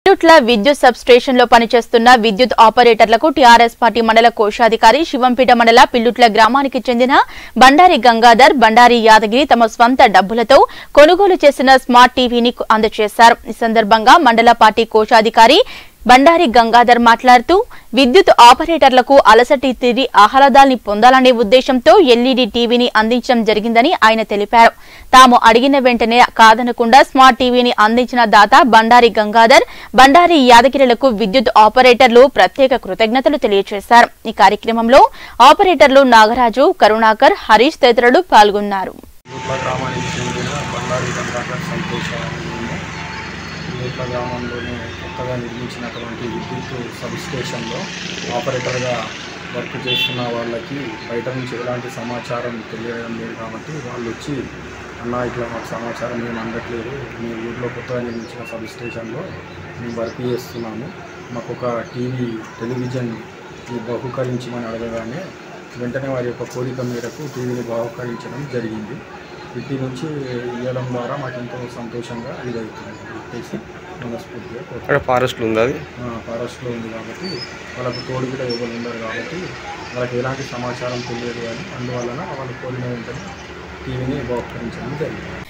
పిల్లుట్ల విద్యుత్ sub station లో పనిచేస్తున్న విద్యుత్ ఆపరేటర్లకు టీఆర్ఎస్ పార్టీ మండల కోశాధికారి శివంపేట మండల పిల్లుట్ల గ్రామానికి చెందిన బండారి గంగాధర్ బండారి యాదగిరి తమ స్వంత డబ్బులతో కొనుగోలు చేసిన స్మార్ట్ టీవీని అందజేశారు ఈ సందర్భంగా మండల పార్టీ కోశాధికారి బండారి గంగాధర్ మాట్లాడుతూ విద్యుత్ ఆపరేటర్లకు అలసటి తీరి ఆహ్లాదాల్ని పొందాలనే ఉద్దేశంతో ఎల్ఈడీ టీవీని అందించడం జరిగిందని ఆయన తెలిపారు తాము అడిగిన వెంటనే కాదనకుండా స్మార్ట్ టీవీని అందించిన దాత బండారి గంగాధర్ బండారి యాదగిరిలకు విద్యుత్ ఆపరేటర్లు ప్రత్యేక కృతజ్ఞతలు తెలియజేశారు ఈ కార్యక్రమంలో ఆపరేటర్లు నాగరాజు కరుణాకర్ హరీష్ తదితరులు పాల్గొన్నారు నూట్ల గ్రామానికి చెందిన బండారి గంగాధర్ సంతోష నూట్ల గ్రామంలోనే కొత్తగా నిర్మించినటువంటి విద్యుత్ సబ్ స్టేషన్లో ఆపరేటర్గా వర్క్ చేస్తున్న వాళ్ళకి బయట నుంచి ఎలాంటి సమాచారం తెలియడం లేదు కాబట్టి వాళ్ళు వచ్చి అన్న ఇట్లా మాకు సమాచారం మేము అందట్లేదు మీ ఊర్లో కొత్తగా నిర్మించిన సబ్ స్టేషన్లో మేము వర్క్ చేస్తున్నాము మాకు ఒక టీవీ టెలివిజన్ బహుకరించమని అడగగానే వెంటనే వారి యొక్క కోరిక మేరకు టీవీని బహుకరించడం జరిగింది ఇంటి నుంచి ఇవ్వడం ద్వారా మాకు ఎంతో సంతోషంగా ఇదవుతుంది చెప్పేసి మనస్ఫూర్తిగా కోరుకుంటున్నాను. అక్కడ ఫారెస్ట్లో ఉంది అది ఆ, ఫారెస్ట్లో ఉంది కాబట్టి వాళ్ళకు తోడు కూడా ఎవరు ఉండరు కాబట్టి వాళ్ళకి ఎలాంటి సమాచారం తెలియదు అని అందువలన వాళ్ళు కోరిన వెంటనే టీవీని బహుకరించడం జరిగింది